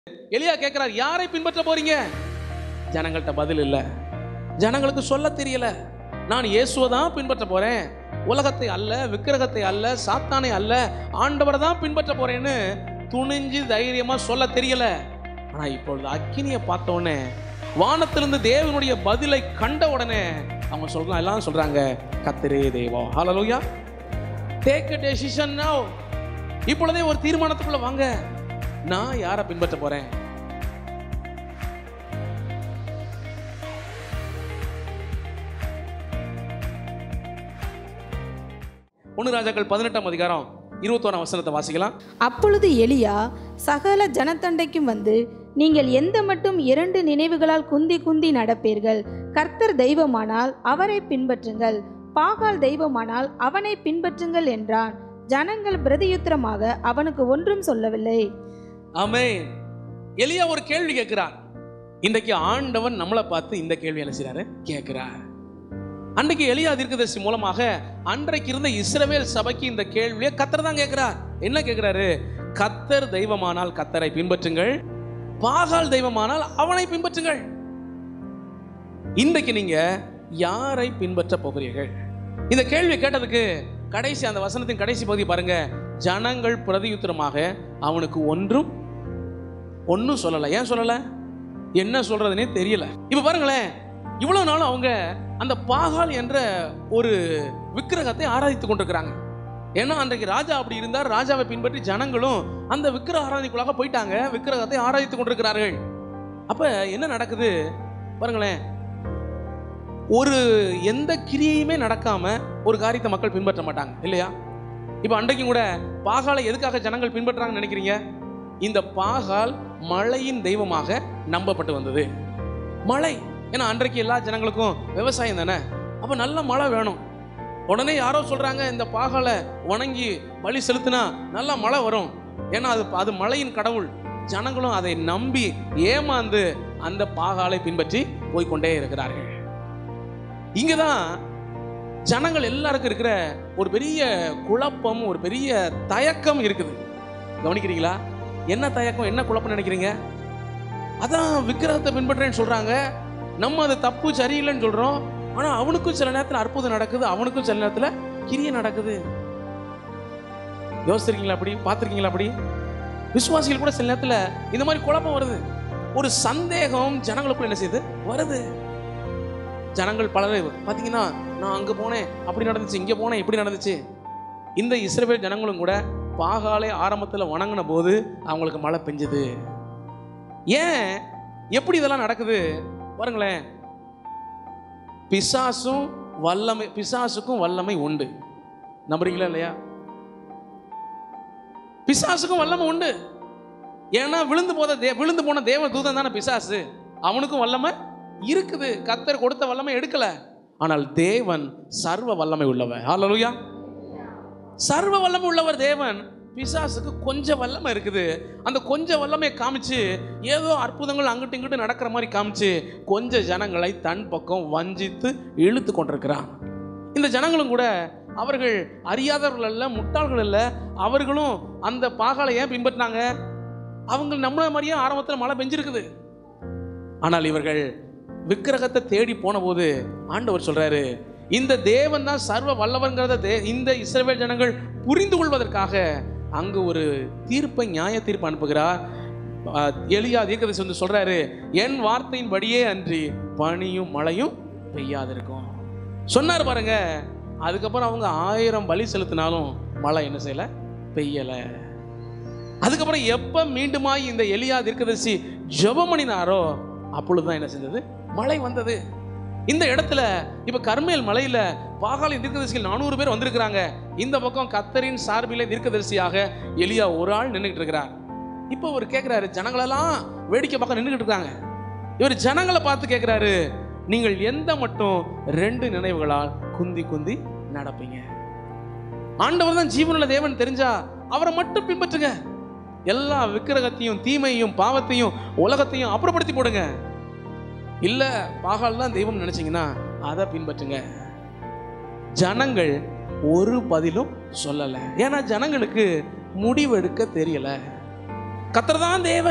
எலியா கேட்கிறார் யாரை பின்பற்ற போறீங்க ஜனங்கள்ட்ட பதில் இல்ல ஜனங்களுக்கு சொல்ல தெரியல நான் இயேசுவை தான் பின்பற்ற போறேன் உலகத்தை அல்ல விக்கிரகத்தை அல்ல சாத்தானை அல்ல ஆண்டவரை தான் பின்பற்ற போறேன்னு துணிஞ்சு தைரியமா சொல்ல தெரியல ஆனா இப்பொழுது அக்கினியை பார்த்த உடனே வானத்திலிருந்து தேவனுடைய பதிலை கண்ட உடனே அவங்க சொல்றாங்க எல்லாம் சொல்றாங்க கத்திரே தேவா ஹalleluya டேக் a டெசிஷன் now இப்பொழுதே ஒரு தீர்மானத்துக்குள்ள வாங்க நான் யாரை பின்பற்ற போறேன் ஒன்று ராஜாக்கள் பதினெட்டாம் அதிகாரம் இருபத்தோராம் வசனத்தை வாசிக்கலாம் அப்பொழுது எலியா சகல ஜனத்தண்டைக்கும் வந்து நீங்கள் எந்த மட்டும் இரண்டு நினைவுகளால் குந்தி குந்தி நடப்பீர்கள் கர்த்தர் தெய்வமானால் அவரை பின்பற்றுங்கள் பாகால் தெய்வமானால் அவனை பின்பற்றுங்கள் என்றான் ஜனங்கள் பிரதியுத்தரமாக அவனுக்கு ஒன்றும் சொல்லவில்லை ஆமென் எலியா ஒரு கேள்வி கேட்கிறார் இன்றைக்கு ஆண்டவன் நம்மளை பார்த்து இந்த கேள்வி என்ன செய்றாரு கேட்கிறார் அன்றைக்கு எலியா தீர்க்கதரிசி மூலமாக அன்றைக்கு இருந்த இஸ்ரவேல் சபைக்கு இந்த கேள்வியை கத்தர் தான் கேட்கிறார் என்ன கேட்கிறாரு கத்தர் தெய்வமானால் கத்தரை பின்பற்றுங்கள் பாகால் தெய்வமானால் அவனை பின்பற்றுங்கள் இன்றைக்கு நீங்க யாரை பின்பற்ற போகிறீர்கள் இந்த கேள்வி கேட்டதுக்கு கடைசி அந்த வசனத்தின் கடைசி பகுதி பாருங்க ஜனங்கள் பிரதியுத்தரமாக அவனுக்கு ஒன்றும் ஒன்றும் சொல்லலை ஏன் சொல்லலை என்ன சொல்றதுனே தெரியல இப்போ பாருங்களேன் இவ்வளவு நாளும் அவங்க அந்த பாகால் என்ற ஒரு விக்கிரகத்தை ஆராதித்து கொண்டிருக்கிறாங்க ஏன்னா அன்றைக்கு ராஜா அப்படி இருந்தார் ராஜாவை பின்பற்றி ஜனங்களும் அந்த விக்கிரக ஆராதனைக்குள்ளாக போயிட்டாங்க விக்கிரகத்தை ஆராதித்து கொண்டிருக்கிறார்கள் அப்ப என்ன நடக்குது பாருங்களேன் ஒரு எந்த கிரியையுமே நடக்காம ஒரு காரியத்தை மக்கள் பின்பற்ற மாட்டாங்க இல்லையா இப்போ அன்றைக்கும் கூட பாகாலை எதுக்காக ஜனங்கள் பின்பற்றாங்கன்னு நினைக்கிறீங்க இந்த பாகால் மழையின் தெய்வமாக நம்பப்பட்டு வந்தது மழை ஏன்னா அன்றைக்கு எல்லா ஜனங்களுக்கும் விவசாயம் தானே அப்போ நல்ல மழை வேணும் உடனே யாரோ சொல்றாங்க இந்த பாகாலை வணங்கி பலி செலுத்தினா நல்ல மழை வரும் ஏன்னா அது அது மழையின் கடவுள் ஜனங்களும் அதை நம்பி ஏமாந்து அந்த பாகாலை பின்பற்றி போய்க்கொண்டே இருக்கிறார்கள் இங்கே தான் ஜனங்கள் எல்லாருக்கும் இருக்கிற ஒரு பெரிய குழப்பம் ஒரு பெரிய தயக்கம் இருக்குது கவனிக்கிறீங்களா என்ன தயக்கம் என்ன குழப்பம் நினைக்கிறீங்க அதான் விக்கிரகத்தை பின்பற்றேன்னு சொல்றாங்க நம்ம அது தப்பு சரியில்லைன்னு சொல்றோம் ஆனா அவனுக்கும் சில நேரத்தில் அற்புதம் நடக்குது அவனுக்கும் சில நேரத்தில் கிரியை நடக்குது யோசிச்சிருக்கீங்களா அப்படி பார்த்துருக்கீங்களா அப்படி விசுவாசிகள் கூட சில நேரத்தில் இந்த மாதிரி குழப்பம் வருது ஒரு சந்தேகம் ஜனங்களுக்குள்ள என்ன செய்யுது வருது ஜனங்கள் பலர் பார்த்தீங்கன்னா நான் அங்கே போனேன் அப்படி நடந்துச்சு இங்கே போனேன் இப்படி நடந்துச்சு இந்த இஸ்ரவேல் ஜனங்களும் கூட பாகாலை ஆரம்பத்தில் வணங்கின போது அவங்களுக்கு மழை பெஞ்சுது ஏன் எப்படி இதெல்லாம் நடக்குது பாருங்களேன் பிசாசும் வல்லமை பிசாசுக்கும் வல்லமை உண்டு நம்புறீங்களா இல்லையா பிசாசுக்கும் வல்லமை உண்டு ஏன்னா விழுந்து போத தே விழுந்து போன தேவ தூதன் தானே பிசாசு அவனுக்கும் வல்லமை இருக்குது கத்தர் கொடுத்த வல்லமை எடுக்கல ஆனால் தேவன் சர்வ வல்லமை உள்ளவர் ஹalleluya சர்வ வல்லமை உள்ளவர் தேவன் பிசாசுக்கு கொஞ்சம் வல்லமை இருக்குது அந்த கொஞ்சம் வல்லமையை காமிச்சு ஏதோ அற்புதங்கள் அங்கிட்டு இங்கிட்டு நடக்கிற மாதிரி காமிச்சு கொஞ்சம் ஜனங்களை தன் பக்கம் வஞ்சித்து இழுத்து கொண்டிருக்கிறான் இந்த ஜனங்களும் கூட அவர்கள் அறியாதவர்கள் அல்ல முட்டாள்கள் அல்ல அவர்களும் அந்த பாகாலை ஏன் பின்பற்றினாங்க அவங்க நம்மள மாதிரியே ஆரம்பத்தில் மழை பெஞ்சிருக்குது ஆனால் இவர்கள் விக்கிரகத்தை தேடி போன போது ஆண்டவர் சொல்றாரு இந்த தேவன் தான் சர்வ வல்லவர்ங்கிறத தே இந்த இஸ்ரவேல் ஜனங்கள் புரிந்து கொள்வதற்காக அங்கு ஒரு தீர்ப்பை நியாய தீர்ப்பு அனுப்புகிறார் அஹ், எலியா தீர்க்கதரிசி வந்து சொல்றாரு என் வார்த்தையின்படியே அன்றி பனியும் மழையும் பெய்யாதிருக்கும் சொன்னார் பாருங்க அதுக்கப்புறம் அவங்க ஆயிரம் பலி செலுத்தினாலும் மழை என்ன செய்யல பெய்யல அதுக்கப்புறம் எப்ப மீண்டுமாய் இந்த எலியா தீர்க்கதரிசி ஜெபம் பண்ணினாரோ அப்பொழுதுதான் என்ன செஞ்சது மழை வந்தது இந்த இடத்துல இப்ப கர்மேல் மலையில பாகாலின் தீர்க்கதரிசிகள் நானூறு பேர் வந்திருக்கிறாங்க இந்த பக்கம் கத்தரின் சார்பிலே தீர்க்கதரிசியாக எலியா ஒரு ஆள் நின்றுகிட்டு இருக்கிறார் இப்போ அவர் கேட்கிறாரு ஜனங்களெல்லாம் வேடிக்கை பார்க்க நின்றுகிட்டு இருக்காங்க இவர் ஜனங்களை பார்த்து கேட்கிறாரு நீங்கள் எந்த மட்டும் ரெண்டு நினைவுகளால் குந்தி குந்தி நடப்பீங்க ஆண்டவர் தான் ஜீவனுள்ள தேவன் தெரிஞ்சா அவரை மட்டும் பின்பற்றுங்க எல்லா விக்கிரகத்தையும் தீமையும் பாவத்தையும் உலகத்தையும் அப்புறப்படுத்தி போடுங்க இல்ல பாகால் தான் தெய்வம் நினைச்சீங்கன்னா அதை பின்பற்றுங்க ஜனங்கள் ஒரு பதிலும் சொல்லல ஏன்னா ஜனங்களுக்கு முடிவெடுக்க தெரியல கத்தர் தான் தேவன்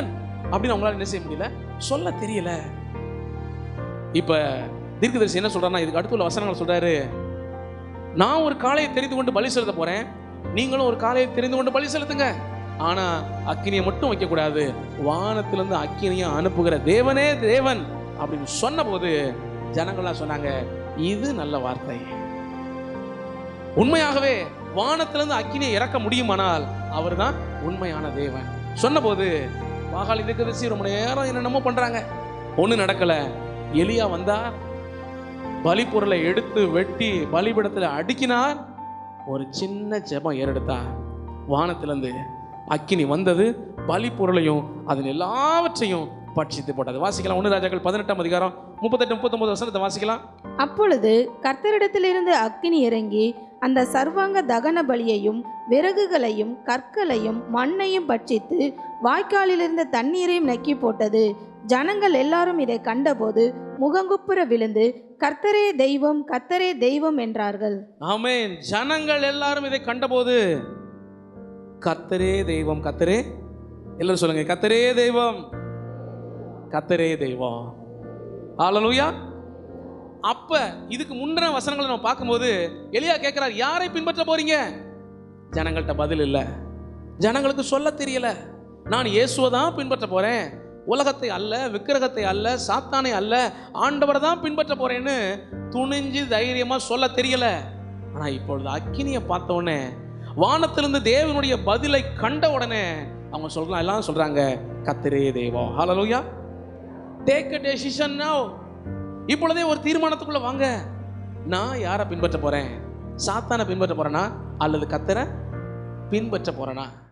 அப்படின்னு அவங்களால என்ன செய்ய முடியல சொல்ல தெரியல இப்ப தீர்க்கதரிசி என்ன சொல்றாருன்னா இதுக்கு அடுத்துள்ள வசனங்கள் சொல்றாரு நான் ஒரு காளையை தெரிந்து கொண்டு பலி செலுத்த போறேன் நீங்களும் ஒரு காளையை தெரிந்து கொண்டு பலி செலுத்துங்க ஆனா அக்கினியை மட்டும் வைக்க கூடாது வானத்திலிருந்து அக்கினியை அனுப்புகிற தேவனே தேவன் அப்படின்னு சொன்னபோது ஜனங்கள்லாம் சொன்னாங்க இது நல்ல வார்த்தை உண்மையாகவே வானத்திலிருந்து அக்கினியை இறக்க முடியுமானால் அவர்தான் உண்மையான தேவன் சொன்னபோது பாகாளி தீர்க்கதரிசி ரொம்ப நேரம் என்னென்னமோ பண்றாங்க ஒண்ணு நடக்கல எலியா வந்தார் பலி பொருளை எடுத்து வெட்டி பலிபிடத்துல அடுக்கினார் ஒரு சின்ன ஜெபம் ஏறெடுத்தார் வானத்திலிருந்து அக்கினி வந்தது பலி பொருளையும் அதன் எல்லாவற்றையும் பட்சித்து போட்டது வாசிக்கலாம் ஒன்று ராஜாக்கள் பதினெட்டாம் அதிகாரம் முப்பத்தெட்டு முப்பத்தொன்பது வசனத்தை வாசிக்கலாம் அப்பொழுது கர்த்தரிடத்திலிருந்து அக்கினி இறங்கி அந்த சர்வாங்க தகன பலியையும் விறகுகளையும் கற்களையும் மண்ணையும் பட்சித்து வாய்க்காலில் இருந்த தண்ணீரையும் நக்கி போட்டது ஜனங்கள் எல்லாரும் இதை கண்டபோது முகங்குப்புற விழுந்து கர்த்தரே தெய்வம் கர்த்தரே தெய்வம் என்றார்கள் ஆமென் ஜனங்கள் எல்லாரும் இதை கண்டபோது கத்தரே தெய்வம் கத்தரே எல்லாரும் சொல்லுங்க கத்தரே தெய்வம் கத்தரே தெய்வம் ஹalleluya அப்ப இதுக்கு முந்தின வசனங்களை நம்ம பார்க்கும்போது எலியா கேட்கிறார் யாரை பின்பற்ற போறீங்க ஜனங்கள்ட்ட பதில் இல்லை ஜனங்களுக்கு சொல்ல தெரியல நான் இயேசுவை தான் பின்பற்ற போறேன் உலகத்தை அல்ல விக்கிரகத்தை அல்ல சாத்தானை அல்ல ஆண்டவரை தான் பின்பற்ற போறேன்னு துணிஞ்சு தைரியமா சொல்ல தெரியல ஆனா இப்பொழுது அக்கினியை பார்த்த உடனே வானத்திலிருந்து தேவனுடைய பதிலை கண்ட உடனே அவங்க சொல்றாங்க எல்லாம் சொல்றாங்க கத்திரே தெய்வம் ஹalleluya டேக் அ டெசிஷன் now இப்பொழுதே ஒரு தீர்மானத்துக்குள்ள வாங்க நான் யாரை பின்பற்ற போறேன் சாத்தானை பின்பற்ற போறேனா அல்லது கத்தரை பின்பற்ற போறேனா